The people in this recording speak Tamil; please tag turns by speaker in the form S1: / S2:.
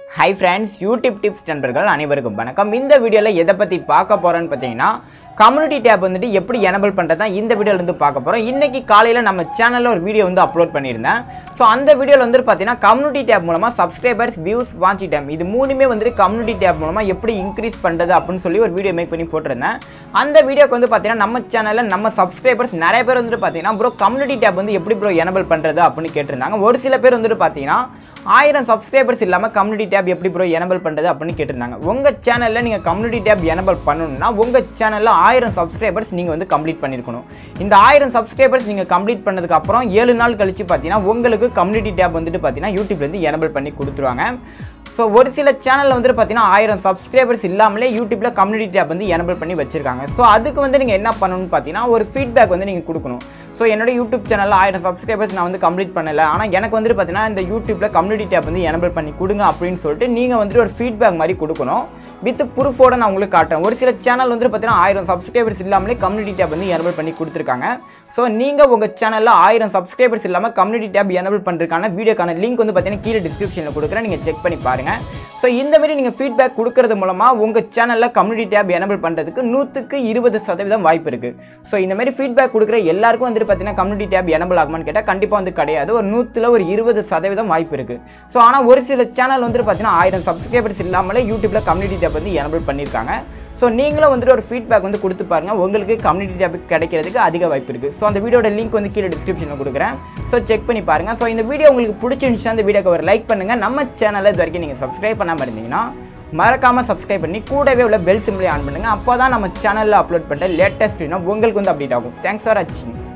S1: ஹை ஃப்ரெண்ட்ஸ் யூடியூப் டிப்ஸ் நண்பர்கள் அனைவருக்கும் வணக்கம் இந்த வீடியோவில் எதை பற்றி பார்க்க போகிறோன்னு பார்த்தீங்கன்னா கம்யூனிட்டி டேப் வந்துட்டு எப்படி எனபிள் பண்ணுறது தான் இந்த வீடியோவில் வந்து பார்க்க போகிறோம் இன்றைக்கி காலையில் நம்ம சேனலில் ஒரு வீடியோ வந்து அப்லோட் பண்ணியிருந்தேன் ஸோ அந்த வீடியோவில் வந்து பார்த்தீங்கன்னா கம்யூனிட்டி டேப் மூலமாக சப்ஸ்கிரைபர்ஸ் வியூஸ் வாட்சி டைம் இது மூணுமே வந்துட்டு கம்யூனிட்டி டேப் மூலமாக எப்படி இன்க்ரீஸ் பண்ணுறது அப்படின்னு சொல்லி ஒரு வீடியோ மேக் பண்ணி போட்டிருந்தேன் அந்த வீடியோக்கு வந்து பார்த்தீங்கன்னா நம்ம சேனலில் நம்ம சப்ஸ்கிரைபர்ஸ் நிறைய பேர் வந்துட்டு பார்த்தீங்கன்னா ப்ரோ கம்யூனிட்டி டேப் வந்து எப்படி ப்ரோ எனபிள் பண்ணுறது அப்படின்னு கேட்டிருந்தாங்க ஒரு சில பேர் வந்துட்டு பார்த்தீங்கன்னா ஆயிரம் சப்ஸ்கிரைபர்ஸ் இல்லாமல் கம்யூனிட்டி டேப் எப்படி ப்ரோ எனபிள் பண்ணுறது அப்படின்னு கேட்டிருந்தாங்க உங்கள் சேனலில் நீங்கள் கம்யூனிட்டி டேப் எனபிள் பண்ணணும்னா உங்கள் சேனலில் ஆயிரம் சப்ஸ்கிரைபர்ஸ் நீங்கள் வந்து கம்ப்ளீட் பண்ணியிருக்கணும் இந்த ஆயிரம் சப்ஸ்கிரைபர்ஸ் நீங்கள் கம்ப்ளீட் பண்ணதுக்கு அப்புறம் ஏழு நாள் கழிச்சு பார்த்தீங்கன்னா உங்களுக்கு கம்யூனிட்டி டேப் வந்துட்டு பார்த்தீங்கன்னா யூடியூப்லேருந்து எனபிள் பண்ணி கொடுத்துருவாங்க ஸோ ஒரு சில சேனலில் வந்துட்டு பார்த்தீங்கன்னா ஆயிரம் சப்ஸ்கிரைபர்ஸ் இல்லாமலே யூடியூப்பில் கம்யூனிட்டி டேப் வந்து எனபிள் பண்ணி வச்சிருக்காங்க ஸோ அதுக்கு வந்து நீங்கள் என்ன பண்ணணும்னு பார்த்தீங்கன்னா ஒரு ஃபீட்பேக் வந்து நீங்கள் கொடுக்கணும் ஸோ என்னோட யூடியூப் சேனலில் ஆயிரம் சப்ஸ்கிரைபர்ஸ் நான் வந்து கம்ப்ளீட் பண்ணல ஆனால் எனக்கு வந்துட்டு பார்த்தீங்கன்னா இந்த யூடியூப்பில் கம்யூனிட்டி டேப் வந்து எனபிள் பண்ணி கொடுங்க அப்படின்னு சொல்லிட்டு நீங்கள் வந்துட்டு ஒரு ஃபீட்பேக் மாதிரி கொடுக்கணும் வித் ப்ரூஃபோட நான் உங்களுக்கு காட்டுறேன் ஒரு சில சேனல் வந்துட்டு பார்த்தீங்கன்னா ஆயிரம் சப்ஸ்கிரைபர்ஸ் இல்லாமலே கம்யூனிட்டி டேப் வந்து எனபிள் பண்ணி கொடுத்துருக்காங்க ஸோ நீங்கள் உங்கள் சேனலில் ஆயிரம் சப்ஸ்கிரைபர்ஸ் இல்லாமல் கம்யூனிட்டி டேப் எனபிள் பண்ணுறதுக்கான வீடியோக்கான லிங்க் வந்து பார்த்தீங்கன்னா கீழே டிஸ்கிரிப்ஷனில் கொடுக்குறேன் நீங்கள் செக் பண்ணி பாருங்கள் ஸோ இந்த மாதிரி நீங்கள் ஃபீட்பேக் கொடுக்கறது மூலமாக உங்கள் சேனலில் கம்யூனிட்டி டேப் எனபிள் பண்ணுறதுக்கு நூற்றுக்கு இருபது சதவீதம் வாய்ப்பு இருக்குது ஸோ இந்த மாதிரி ஃபீட்பேக் கொடுக்குற எல்லாருக்கும் வந்துட்டு பார்த்தீங்கன்னா கம்யூனிட்டி டேப் எனபிள் ஆகுமான்னு கேட்டால் கண்டிப்பாக வந்து கிடையாது ஒரு நூற்றில் ஒரு இருபது சதவீதம் வாய்ப்பு இருக்குது ஸோ ஆனால் ஒரு சில சேனல் வந்துட்டு பார்த்தீங்கன்னா ஆயிரம் சப்ஸ்கிரைபர்ஸ் இல்லாமலே யூடியூப்பில் கம்யூனிட்டி டேப் வந்து எனபிள் பண்ணியிருக்காங்க ஸோ நீங்களும் வந்துட்டு ஒரு ஃபீட்பேக் வந்து கொடுத்து பாருங்க உங்களுக்கு கம்யூனிட்டி டேப் கிடைக்கிறதுக்கு அதிக வாய்ப்பு இருக்குது ஸோ அந்த வீடியோட லிங்க் வந்து கீழே டிஸ்கிரிப்ஷனில் கொடுக்குறேன் ஸோ செக் பண்ணி பாருங்கள் ஸோ இந்த வீடியோ உங்களுக்கு பிடிச்சிருந்துச்சுன்னா அந்த வீடியோக்கு ஒரு லைக் பண்ணுங்கள் நம்ம சேனலை இது வரைக்கும் நீங்கள் சப்ஸ்கிரைப் பண்ணாமல் இருந்தீங்கன்னா மறக்காமல் சப்ஸ்கிரைப் பண்ணி கூடவே உள்ள பெல் சிம்பிளை ஆன் பண்ணுங்கள் அப்போ தான் நம்ம சேனலில் அப்லோட் பண்ணுற லேட்டஸ்ட் உங்களுக்கு வந்து அப்டேட் ஆகும் தேங்க்ஸ் ஃபார் வாட்சிங்